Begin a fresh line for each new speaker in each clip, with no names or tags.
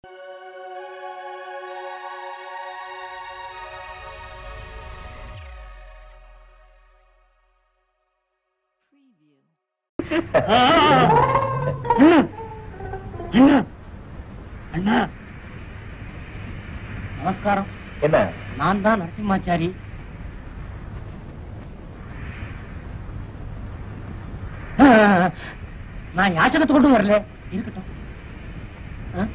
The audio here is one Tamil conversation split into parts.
அண்ணா அண்ணா அண்ணா நமஸ்காரம்
என்ன
நான் தான் நரசிம்மாச்சாரி ஆ, நான் யாச்சகத்தை கொண்டு வரல இருக்கட்டும் ஆ?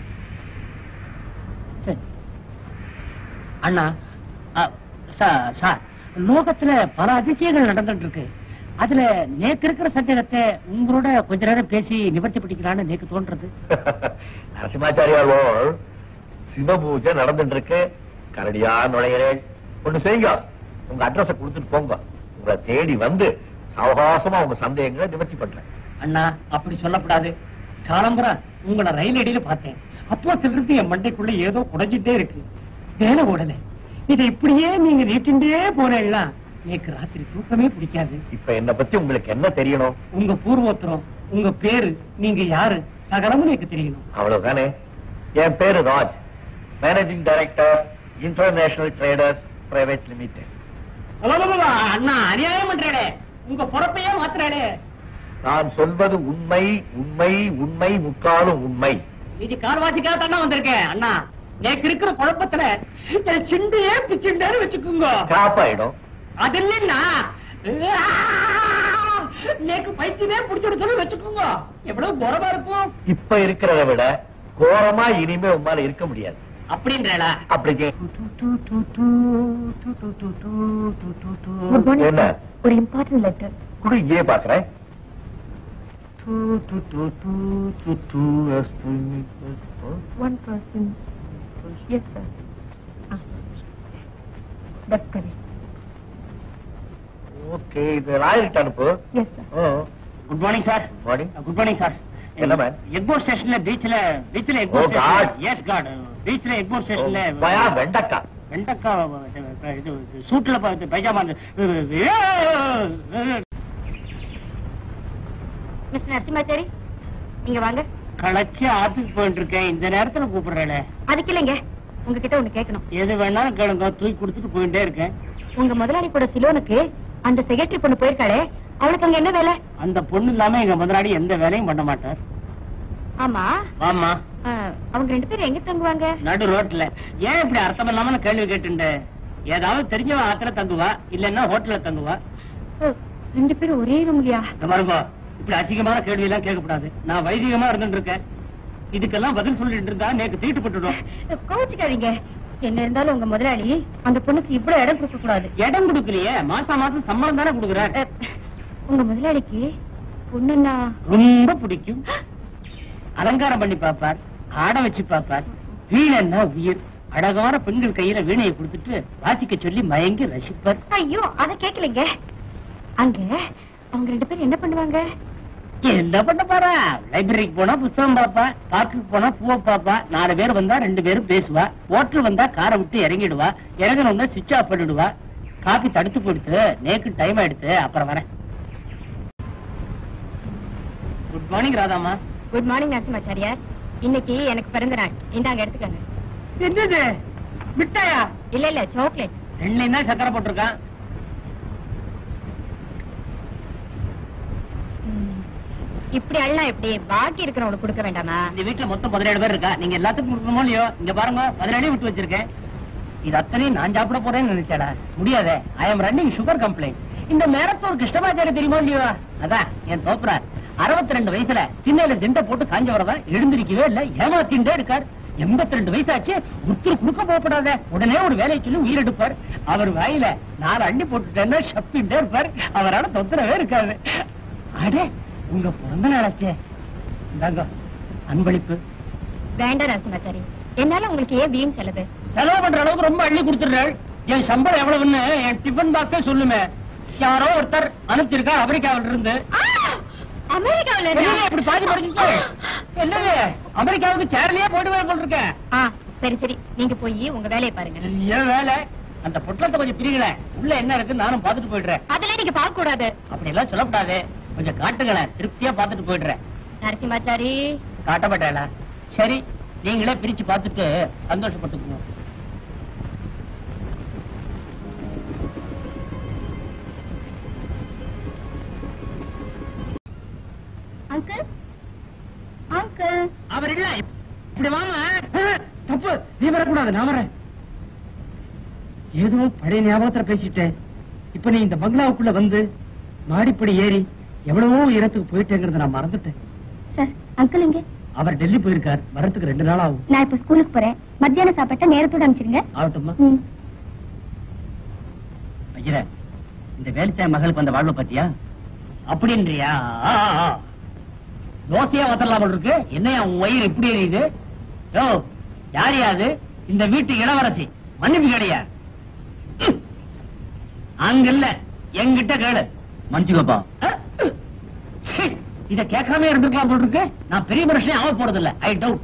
சரி அண்ணா ஆ, சா- சார் லோகத்துல பல அதிசயங்கள் நடந்துட்டு இருக்கு அதுல நேத்து இருக்கிற சந்தேகத்தை உங்களோட கொஞ்ச நேரம் பேசி நிவர்த்தி பண்ணிக்கலாம்னு நேக்கு தோன்றது
நரசிம்மாச்சாரியார் சிவ பூஜை நடந்துட்டு இருக்கு கரடியா நுழையிறேன் ஒண்ணு செய்யுங்க உங்க அட்ரஸ கொடுத்துட்டு போங்க உங்களை தேடி வந்து சவகாசமா உங்க சந்தேகங்களை நிவர்த்தி பண்றேன்
அண்ணா அப்படி சொல்லக்கூடாது காலம்புறா உங்களை ரயில் அடியில பார்த்தேன் அப்போ இருந்து என் மண்டைக்குள்ள ஏதோ குடைஞ்சிட்டே இருக்கு வேலை ஓடல இதை இப்படியே நீங்க நீட்டிண்டே போனீங்களா எனக்கு ராத்திரி தூக்கமே பிடிக்காது
இப்ப என்ன பத்தி உங்களுக்கு என்ன தெரியணும்
உங்க பூர்வோத்திரம் உங்க பேரு நீங்க யாரு சகலமும் எனக்கு தெரியணும்
அவ்வளவுதானே என் பேரு Raj managing director international traders private limited
அவ்வளவுதான், அண்ணா அநியாயம் பண்றாளே உங்க பொறப்பையே மாத்துறாளே
நான் சொல்வது உண்மை உண்மை உண்மை முக்காலும் உண்மை
இது கால்வாசிக்காக தானே வந்திருக்கேன் அண்ணா நேக்கு இருக்கிற குழப்பத்துல என் சிண்டையே பிச்சுண்டேன்னு வச்சுக்கோங்க
காப்பாயிடும்
அது இல்லைன்னா நேக்கு பைத்தியமே பிடிச்சிட்டு சொல்லி வச்சுக்கோங்க எவ்வளவு குறவா இருக்கும்
இப்ப இருக்கிறத விட கோரமா இனிமே உமால இருக்க முடியாது
அப்படின்றா
அப்படி கே-
குட் மார்னிங்
என்ன?
ஒரு இம்பார்ட்டன்ட் லெட்டர்
குடு இங்கே பாக்குறேன்
one person yes sir that's correct
okay இது ராயல்கிட்ட அனுப்பு
yes sir
good morning sir
morning
good morning sir
என்ன man?
எக்மோர் ஸ்டேஷன்ல பீச்ல பீச்ல
Oh,
Egmore
God.
Station yes God பீச்ல எக்மோர் ஸ்டேஷன்ல
பயா வெண்டக்கா
வெண்டக்கா இது சூட்ல பைஜாமா
மிஸ்டர் நரசிம்மாச்சாரி நீங்க வாங்க
களைச்சு ஆத்துக்கு போயிட்டு இருக்கேன் இந்த நேரத்துல கூப்பிடுறேன்
அதுக்கு இல்லைங்க உங்ககிட்ட ஒண்ணு கேட்கணும்
எது வேணாலும் கேளுங்க தூக்கி கொடுத்துட்டு போயிட்டே இருக்கேன்
உங்க முதலாளி கூட சிலோனுக்கு அந்த செக்ரட்டரி பொண்ணு போயிருக்காளே அவளுக்கு அங்க என்ன வேலை
அந்த பொண்ணு இல்லாம எங்க முதலாளி எந்த வேலையும் பண்ண மாட்டார்
ஆமா
ஆமா
அஹ், அவங்க ரெண்டு பேரும் எங்க தங்குவாங்க
நடு ரோட்ல ஏன் இப்படி அர்த்தம் இல்லாம நான் கேள்வி கேட்டுண்ட ஏதாவது தெரிஞ்சவன் ஆத்துல தங்குவா இல்லன்னா ஹோட்டல்ல தங்குவா
ஓ, ரெண்டு பேரும் ஒரே ரூம்லயா
இந்த பாருங்க இப்படி அதிகமான கேள்வி எல்லாம் கேட்கக்கூடாது நான் வைதிகமா இருந்துட்டு இருக்கேன் இதுக்கெல்லாம் பதில் சொல்லிட்டு இருந்தா நேக்கு தீட்டு போட்டுடும்
கோவிச்சுக்காதீங்க என்ன இருந்தாலும் உங்க முதலாளி அந்த பொண்ணுக்கு இவ்வளவு இடம் கொடுக்க கூடாது
இடம் கொடுக்கலையே மாசம் மாசம் சம்பளம் தானே கொடுக்குறாரு
அஹ், உங்க முதலாளிக்கு பொண்ணுன்னா
ரொம்ப பிடிக்கும் அலங்காரம் பண்ணி பாப்பார் ஆட வச்சு பாப்பார் வீணைன்னா உயிர் அழகான பெண்கள் கையில வீணையை கொடுத்துட்டு வாசிக்க சொல்லி மயங்கி ரசிப்பார்
ஐயோ அத கேட்கலைங்க அங்க அவங்க ரெண்டு பேரும் என்ன பண்ணுவாங்க
என்ன பண்ண போறா லைப்ரரிக்கு போனா புஸ்தகம் பாப்பா பார்க்குக்கு போனா பூவை பாப்பா நாலு பேர் வந்தா ரெண்டு பேரும் பேசுவா ஹோட்டல் வந்தா காரை விட்டு இறங்கிடுவா இறங்கணும்னா சுவிட்ச் ஆஃப் பண்ணிடுவா காபி தடுத்து போடுத்து நேக்கு டைம் ஆயிடுத்து அப்புறம் வரேன் குட் மார்னிங் ராதாமா
குட் மார்னிங் நரசிம்மாச்சாரியார் இன்னைக்கு எனக்கு பிறந்த நாள் இந்தாங்க எடுத்துக்கங்க
என்னது மிட்டாயா
இல்ல இல்ல சாக்லேட்
ரெண்டுலையும் தான் சக்கரை போட்டிருக்கான்
இப்படி அள்ளா எப்படி பாக்கி இருக்கிறவங்களுக்கு கொடுக்க வேண்டாமா
இந்த வீட்டுல மொத்தம் பதினேழு பேர் இருக்கா நீங்க எல்லாத்துக்கும் கொடுக்கணுமோ இல்லையோ இங்க பாருங்க பதினேழு விட்டு வச்சிருக்கேன் இது அத்தனையும் நான் சாப்பிட போறேன்னு நினைச்சாடா முடியாதே I am running sugar complaint இந்த மேரத்தோர் கிருஷ்ணமாச்சாரி தெரியுமோ இல்லையோ அதான் என் தோப்புறார் அறுபத்தி ரெண்டு வயசுல திண்ணையில திண்டை போட்டு காஞ்சவரதா எழுந்திருக்கவே இல்ல ஏமாத்திண்டே இருக்கார் எண்பத்தி ரெண்டு வயசாச்சு ஒருத்தர் குடுக்க போகப்படாத உடனே ஒரு வேலையை சொல்லி உயிரெடுப்பார் அவர் வாயில நாலு அண்டி போட்டுட்டேன்னா சப்பிண்டே இருப்பார் அவரால தொந்தரவே இருக்காது அடே உங்க பிறந்த நாளாச்சே இந்தாங்க அன்பளிப்பு
வேண்டாம் நரசிம்மாச்சாரி என்னால உங்களுக்கு ஏன் வீண் செலவு
செலவு பண்ற அளவுக்கு ரொம்ப அள்ளி கொடுத்துடுறாள் என் சம்பளம் எவ்வளவுன்னு என் டிஃபன் பாக்ஸே சொல்லுமே யாரோ ஒருத்தர் அனுப்பிச்சிருக்கா அமெரிக்காவில இருந்து
அமெரிக்காவில
என்னது இப்படி பாதி படிச்சுட்டு என்னது அமெரிக்காவுக்கு சேர்லயே போயிட்டு வர போல் இருக்கேன்
ஆ சரி சரி நீங்க போய் உங்க வேலையை பாருங்க
ஏன் வேலை அந்த பொட்டலத்தை கொஞ்சம் பிரிங்களேன் உள்ள என்ன இருக்கு நானும் பாத்துட்டு போயிடுறேன்
அதெல்லாம் நீங்க பார்க்க கூடாது
அப்படி எல்லாம் சொல்லக்கூடாது கொஞ்சம் காட்டுங்களேன் திருப்தியா பாத்துட்டு போயிடுறேன்
நரசிம்மாச்சாரி
காட்ட மாட்டேல சரி நீங்களே பிரிச்சு பார்த்துட்டு சந்தோஷப்பட்டுக்கணும்
அங்கிள் அங்கிள்
அவர் இல்ல இப்படி வாங்க தப்பு நீ வரக்கூடாது நான் வரேன் ஏதோ பழைய ஞாபகத்துல பேசிட்டேன் இப்ப நீ இந்த பங்களாவுக்குள்ள வந்து மாடிப்படி ஏறி எவ்வளவோ உயரத்துக்கு போயிட்டேங்கிறத நான் மறந்துட்டேன்
சார் அங்கிள் எங்க
அவர் டெல்லி போயிருக்கார் வரத்துக்கு ரெண்டு நாள் ஆகும்
நான் இப்ப ஸ்கூலுக்கு போறேன் மத்தியானம் சாப்பிட்ட நேரத்தோட அனுப்பிச்சிருங்க
ஆகட்டுமா
ம்.
ஐயர இந்த வேலுச்சாய் மகளுக்கு வந்த வாழ்வை பத்தியா அப்படின்றியா ஆ, ஆ, ஆ. தோசையா வத்தரலாம் போல இருக்கு என்னையா உன் வயிறு இப்படி எரியுது யோ யார் யாது இந்த வீட்டு இளவரசி மன்னிப்பு கிடையா அங்க இல்ல என்கிட்ட கேளு மஞ்சுகப்பா இத கேட்காம இருந்திருக்கலாம் போல இருக்கு நான் பெரிய மனுஷனே ஆக போறது இல்ல ஐ டவுட்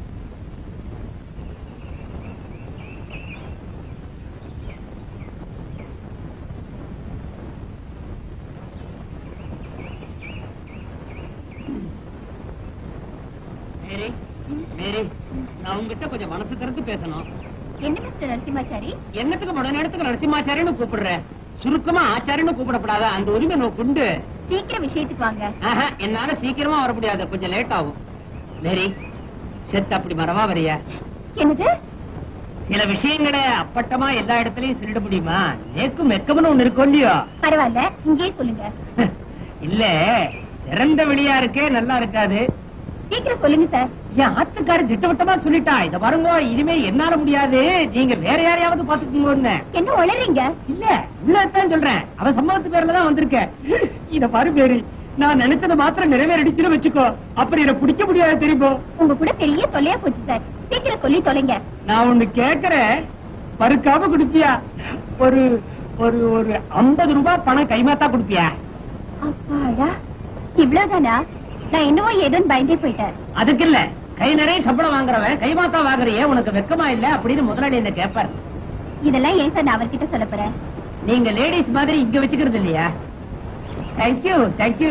மேரி மேரி நான் உங்ககிட்ட கொஞ்சம் மனசு திறந்து பேசணும்
என்ன மிஸ்டர் நரசிம்மாச்சாரி
என்னத்துக்கு முட நேரத்துக்கு நரசிம்மாச்சாரியன்னு கூப்பிடுற சுருக்கமா ஆச்சாரியன்னு கூப்பிடப்படாத அந்த உரிமை நோக்கு உண்டு
சீக்கிரம் விஷயத்துக்கு வாங்க
ஆஹா, என்னால சீக்கிரமா வர முடியாது கொஞ்சம் லேட் ஆகும் மேரி செத்து அப்படி மரமா வரைய
என்னது
சில விஷயங்களை அப்பட்டமா எல்லா இடத்துலயும் சொல்லிட முடியுமா நேக்கும் மெக்கம்னு ஒண்ணு இருக்கும் இல்லையோ
பரவாயில்ல இங்கேயே சொல்லுங்க
இல்ல திறந்த வெளியா இருக்கே நல்லா இருக்காது
சீக்கிரம் சொல்லுங்க சார்
என் ஆத்துக்காரு திட்டவட்டமா சொல்லிட்டா இத பாருங்க இனிமே என்னால முடியாது நீங்க வேற யாரையாவது பாத்துக்கோங்க
என்ன உளறீங்க
இல்ல உள்ளதான் சொல்றேன் அவ சம்பவத்து பேர்ல தான் வந்திருக்க இத பாரு பேரு நான் நினைச்சது மாத்திரம் நிறைவேறிடுச்சுன்னு வச்சுக்கோ அப்புறம் இத பிடிக்க முடியாது தெரியுமோ
உங்க கூட பெரிய தொல்லையா போச்சு சார் சீக்கிரம் சொல்லி தொலைங்க
நான் ஒண்ணு கேக்குறேன் பருக்காம கொடுப்பியா ஒரு ஒரு ஒரு ஐம்பது ரூபாய் பணம் கைமாத்தா கொடுப்பியா
அப்பாடா இவ்வளவுதானா நான் என்னவோ ஏதோன்னு பயந்தே போயிட்டேன்
அதுக்கு இல்ல கை நிறைய சம்பளம் வாங்குறவன் கைமாத்தா வாங்குறியே உனக்கு வெக்கமா இல்ல அப்படின்னு முதலாளி என்ன கேட்பாரு
இதெல்லாம் ஏன் சார் நான் அவர்கிட்ட சொல்ல போறேன்
நீங்க லேடிஸ் மாதிரி இங்க வச்சுக்கிறது இல்லையா தேங்க்யூ தேங்க்யூ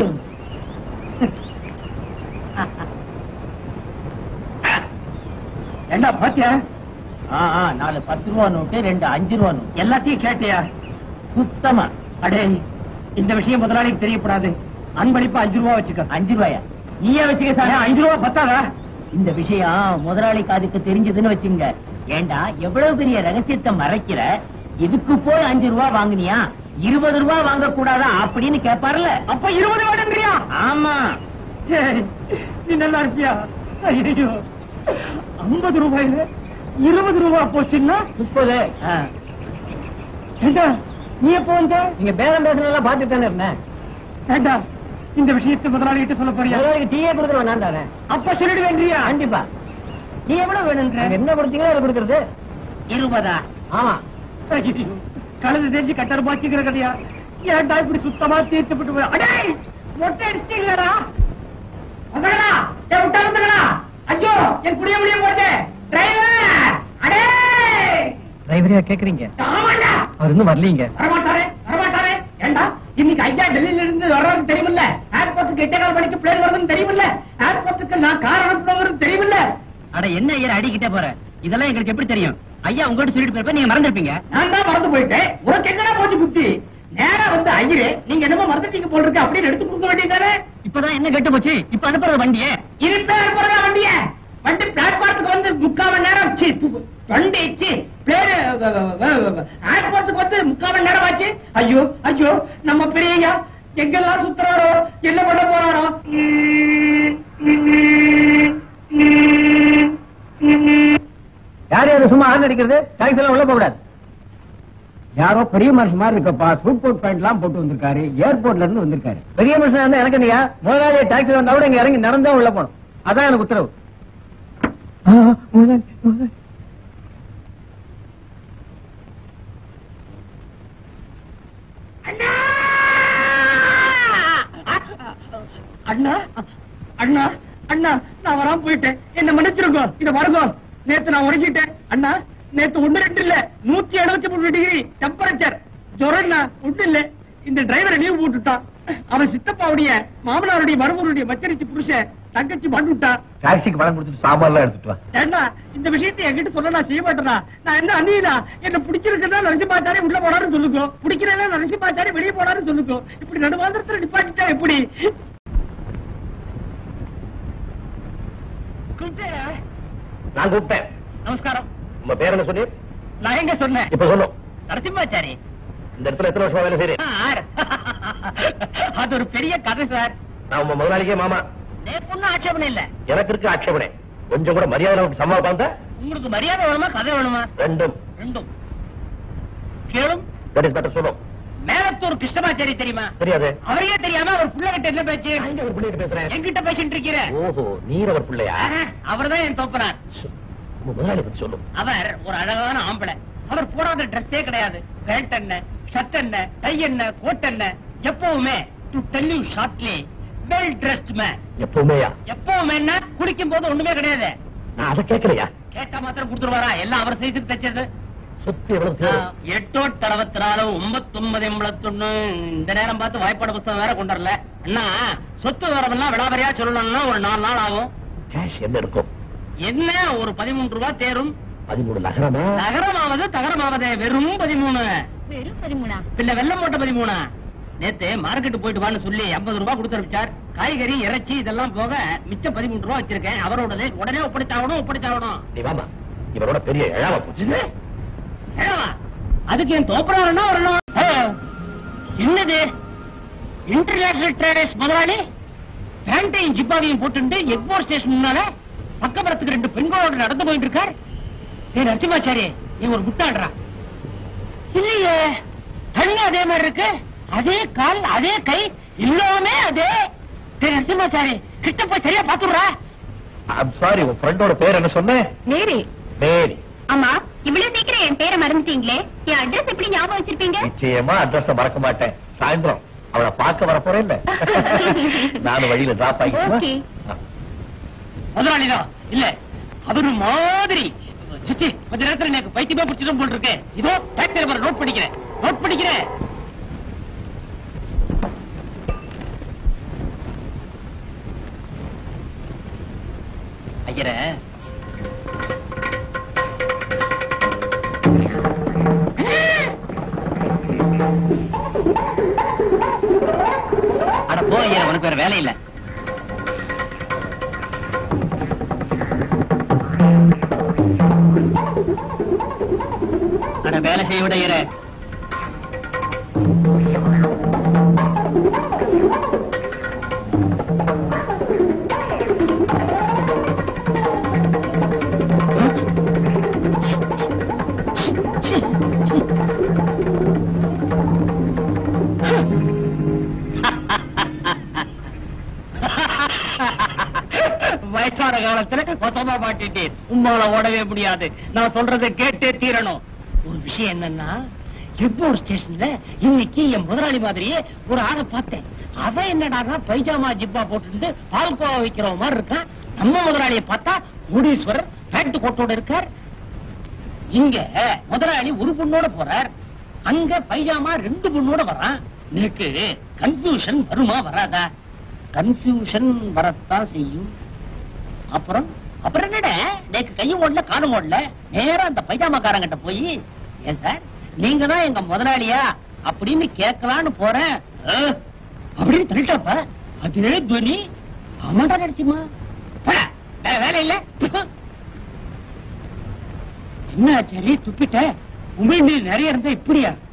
ஏண்டா பாத்தியா ஆ, ஆ, நாலு பத்து ரூபா நோட்டு ரெண்டு அஞ்சு ரூபா நோட்டு எல்லாத்தையும் கேட்டியா சுத்தமா அடே இந்த விஷயம் முதலாளிக்கு தெரியக்கூடாது அன்பளிப்பா அஞ்சு ரூபா வச்சுக்க அஞ்சு ரூபாயா நீயே வச்சுக்க சார் அஞ்சு ரூபா பத்தாதா இந்த விஷயம் முதலாளி காதுக்கு தெரிஞ்சதுன்னு வச்சுங்க ஏண்டா எவ்வளவு பெரிய ரகசியத்தை மறைக்கிற இதுக்கு போய் அஞ்சு ரூபா வாங்குனியா இருபது ரூபா வாங்க கூடாதா அப்படின்னு கேட்பாருல அப்ப இருபது ரூபாய்யா ஆமா சரி, நீ நல்லா இருப்பியா ஐயோ ஐம்பது ரூபாயில இருபது ரூபா போச்சுன்னா முப்பது ஏண்டா நீ எப்போ வந்த நீங்க பேரம் பேசுறதெல்லாம் பாத்துட்டு தானே இருந்தேன் ஏண்டா இந்த விஷயத்தை முதலாளி கிட்ட சொல்ல போறியா டீயே கொடுக்குறோம் நான் தானே அப்ப சொல்லிடுவேன்றியா கண்டிப்பா நீ எவ்வளவு வேணும்ன்ற என்ன கொடுத்தீங்களோ அதை கொடுக்கறது இருபதா ஆமா கழுது தெரிஞ்சு கட்டர் பாய்ச்சிக்கிற கதையா ஏன்டா இப்படி சுத்தமா தீர்த்துப்பட்டு போய் அடே மொட்டை அடிச்சிட்டீங்களா வந்துடா என் விட்டா வந்துடா ஐயோ என் குடிய முடிய போட்டு டிரைவர் அடே
டிரைவரியா கேக்குறீங்க
ஆமாண்டா
அவர் இன்னும் வரலீங்க
வரமாட்டாரே வரமாட்டாரே ஏண்டா இன்னைக்கு ஐயா டெல்லியில இருந்து வர்றது தெரியுமில்ல ஏர்போர்ட்டுக்கு எட்டே கால் மணிக்கு பிளேன் வருதுன்னு தெரியுமில்ல ஏர்போர்ட்டுக்கு நான் கார் அனுப்புறது தெரியுமில்ல அட என்ன ஐயா அடிக்கிட்டே போற இதெல்லாம் எங்களுக்கு எப்படி தெரியும் ஐயா உங்ககிட்ட சொல்லிட்டு போயிருப்ப நீங்க மறந்துருப்பீங்க நான் தான் மறந்து போயிட்டேன் உனக்கு என்னடா போச்சு புத்தி நேரா வந்து ஐயரே நீங்க என்னமோ மறந்துட்டீங்க போல் இருக்கு அப்படின்னு எடுத்து கொடுக்க வேண்டியதானே இப்பதான் என்ன கெட்டு போச்சு இப்ப அனுப்புறது வண்டியே இருப்பே அனுப்புறதா வண்டிய வண்டி பிளாட்பாரத்துக்கு வந்து முக்கால் மணி நேரம் சி, து- வண்டி சி, பேரு ஏர்போர்ட்டுக்கு வந்து முக்கால் மணி நேரம் ஆச்சு ஐயோ ஐயோ நம்ம பெரியய்யா எங்கெல்லாம் சுத்துறாரோ என்ன பண்ண போறாரோ
யார் யாரு சும்மா ஆன் அடிக்கிறது டாக்ஸி எல்லாம் உள்ள போக கூடாது யாரோ பெரிய மனுஷன் மாதிரி இருக்கப்பா சூட் கோட் பேண்ட் எல்லாம் போட்டு வந்திருக்காரு ஏர்போர்ட்ல இருந்து வந்திருக்காரு பெரிய மனுஷன் இருந்தா எனக்கு இல்லையா முதலாளி டாக்ஸி வந்தா கூட இங்க இறங்கி நடந்தா உள்ள போகணும் அதான் எனக்கு உத்தரவு ஆ, முதலாளி, முதலாளி.
அண்ணா அண்ணா அண்ணா நான் வராம போயிட்டேன் என்ன மன்னிச்சிருக்கோ இத பாருங்க நேத்து நான் உறங்கிட்டேன் அண்ணா நேத்து ஒண்ணு ரெண்டு இல்ல நூத்தி எழுபத்தி மூணு டிகிரி டெம்பரேச்சர் ஜுரம்னா ஒண்ணு இல்ல இந்த டிரைவரை லீவ் போட்டுட்டான் அவன் சித்தப்பாவுடைய மாமனாருடைய மருமனுடைய மச்சரிச்சு புருஷன் தங்கச்சி மாட்டுட்டா
டாக்ஸிக்கு பணம் கொடுத்துட்டு சாமான்லாம் எடுத்துட்டு வா
ஏண்டா இந்த விஷயத்தை என்கிட்ட சொல்ல நான் செய்ய மாட்டேனா நான் என்ன அண்ணியா என்ன பிடிச்சிருக்குன்னா நரசி பாச்சாரி உள்ள போனாரு சொல்லுக்கோ பிடிக்கிறதா நரசி பாச்சாரி வெளியே போனாரு சொல்லுக்கோ இப்படி நடுவாந்திரத்துல நிப்பாட்டிட்டா எப்படி கூப்பிட்டியா?
நான் கூப்பிட்டேன்
நமஸ்காரம்
உங்க பேர் என்ன சொல்லி
நான் எங்க சொன்னேன்
இப்ப சொல்லும்
நரசிம்மாச்சாரி
இந்த இடத்துல எத்தனை வருஷமா வேலை செய்றேன்
சார், அது ஒரு பெரிய கதை சார்
நான் உங்க முதலாளிக்கே மாமா
நேக்கு ஒண்ணும் ஆட்சேபனை இல்ல
எனக்கு இருக்கு ஆட்சேபனை கொஞ்சம் கூட மரியாதை நமக்கு சம்மா பார்த்தா
உங்களுக்கு மரியாதை வேணுமா கதை வேணுமா
ரெண்டும்
ரெண்டும் கேளும்
தட் இஸ் பெட்டர் சொல்லும்
மேலத்தூர் கிருஷ்ணமாச்சாரி தெரியுமா
தெரியாது
அவரையே தெரியாம அவர் புள்ள கிட்ட என்ன பேச்சு
நான் இங்க ஒரு பிள்ளைகிட்ட பேசுறேன்
என்கிட்ட பேசிட்டு இருக்கிற
ஓஹோ நீர் அவர் பிள்ளையா
அவர்தான் என் தோப்பனார்
உங்க முதலாளி பத்தி சொல்லும்
அவர் ஒரு அழகான ஆம்பளை அவர் போடாத ட்ரெஸ்ஸே கிடையாது பேண்ட் என்ன ஷர்ட் என்ன டை என்ன கோட் என்ன எப்பவுமே to tell you shortly well dressed man
எப்பவுமேயா
எப்பவுமே என்ன குளிக்கும் போது ஒண்ணுமே கிடையாது
நான் அதை கேட்கலையா
கேட்டா மாத்திரம் கொடுத்துருவாரா எல்லாம் அவர் சைஸுக்கு தச்சது
சொத்து எவ்வளவு தேவை?
எட்டோட்டு அறுபத்தி நாலு ஒன்பத்தொன்பது எண்பத்தொன்னு இந்த நேரம் பார்த்து வாய்ப்பாடு புத்தகம் வேற கொண்டு வரல அண்ணா சொத்து விவரமெல்லாம் விடாவரியா சொல்லணும்னா ஒரு நாலு நாள் ஆகும்
கேஷ் என்ன இருக்கும்
என்ன ஒரு பதிமூன்று ரூபாய் தேரும்
பதிமூணு நகரமா
நகரமாவது தகரமாவது வெறும் பதிமூணு
வெறும் பதிமூணா
பின்ன வெள்ளம் போட்ட பதிமூணா நேத்து மார்க்கெட் போயிட்டு வான்னு சொல்லி ஐம்பது ரூபாய் கொடுத்து அனுப்பிச்சார் காய்கறி இறைச்சி இதெல்லாம் போக மிச்சம் பதிமூணு ரூபாய் வச்சிருக்கேன் அவரோடது உடனே ஒப்படைச்சாகணும் ஒப்படைச்சாகணும்
நீ வாமா இவரோட பெரிய இழாம போச்சு
ஏவா, அதுக்கு என் தோப்பனாருன்னா வரணும் ஓ, என்னது இன்டர்நேஷனல் ட்ரேடர்ஸ் முதலாளி பேண்டையும் ஜிப்பாவையும் போட்டுட்டு எக்மோர் ஸ்டேஷன் முன்னால பக்கமரத்துக்கு ரெண்டு பெண்களோட நடந்து போயிட்டு இருக்கார் ஏ நரசிம்மாச்சாரி நீ ஒரு முட்டாடுறா இல்லையே கண்ணு அதே மாதிரி இருக்கு அதே கால் அதே கை எல்லாமே அதே ஏ நரசிம்மாச்சாரி கிட்ட போய் சரியா பாத்துடுறா
ஐம் சாரி உன் ஃப்ரெண்டோட பேர் என்ன சொன்ன
நேரு
மேரி
ஆமா இவ்வளவு சீக்கிரம் என் பேரை மறந்துட்டீங்களே என் அட்ரஸ் எப்படி ஞாபகம் வச்சிருப்பீங்க
நிச்சயமா அட்ரஸ் மறக்க மாட்டேன் சாயந்தரம் அவளை பார்க்க வர போறேன் இல்ல நானும் வழியில டிராப்
Okay.
ஆகி
முதலாளிதான் இல்ல அவரு மாதிரி சிச்சி கொஞ்ச நேரத்துல எனக்கு பைத்தியமா பிடிச்சதும் போல் இருக்கு இதோ டைப் நம்பர் நோட் பண்ணிக்கிறேன் நோட் பண்ணிக்கிறேன் ஐயரே அட போ ஐயரே உனக்கு வேற வேலை இல்ல அட வேலை செய்ய விட ஐயரே வயசான காலத்துல மொத்தமா மாட்டிட்டேன் உம்மால ஓடவே முடியாது நான் சொல்றதை கேட்டே தீரணும் ஒரு விஷயம் என்னன்னா எக்மோர் ஸ்டேஷன்ல இன்னைக்கு என் முதலாளி மாதிரியே ஒரு ஆளை பார்த்தேன் அவன் என்னடான்னா பைஜாமா ஜிப்பா போட்டுட்டு பால்கோவா வைக்கிற மாதிரி இருக்கான் நம்ம முதலாளியை பார்த்தா கோடீஸ்வரர் பேண்ட் கோட்டோட இருக்கார் இங்க முதலாளி ஒரு பொண்ணோட போறார் அங்க பைஜாமா ரெண்டு பொண்ணோட வரான் எனக்கு கன்ஃபியூஷன் வருமா வராதா கன்ஃபியூஷன் வரத்தான் செய்யும் அப்புறம் அப்புறம் என்னடா நேக்கு கையும் ஓடல காலும் ஓடல நேரா அந்த பைஜாமாக்காரங்கிட்ட போய் ஏன் சார் நீங்க தான் எங்க முதலாளியா அப்படின்னு கேட்கலான்னு போறேன் அஹ், அப்படின்னு தள்ளிட்டாப்ப அதே துவனி ஆமாடா நடிச்சுமா வேலை இல்ல என்ன சரி துப்பிட்ட உமிழ் நீர் நிறைய இருந்தா இப்படியா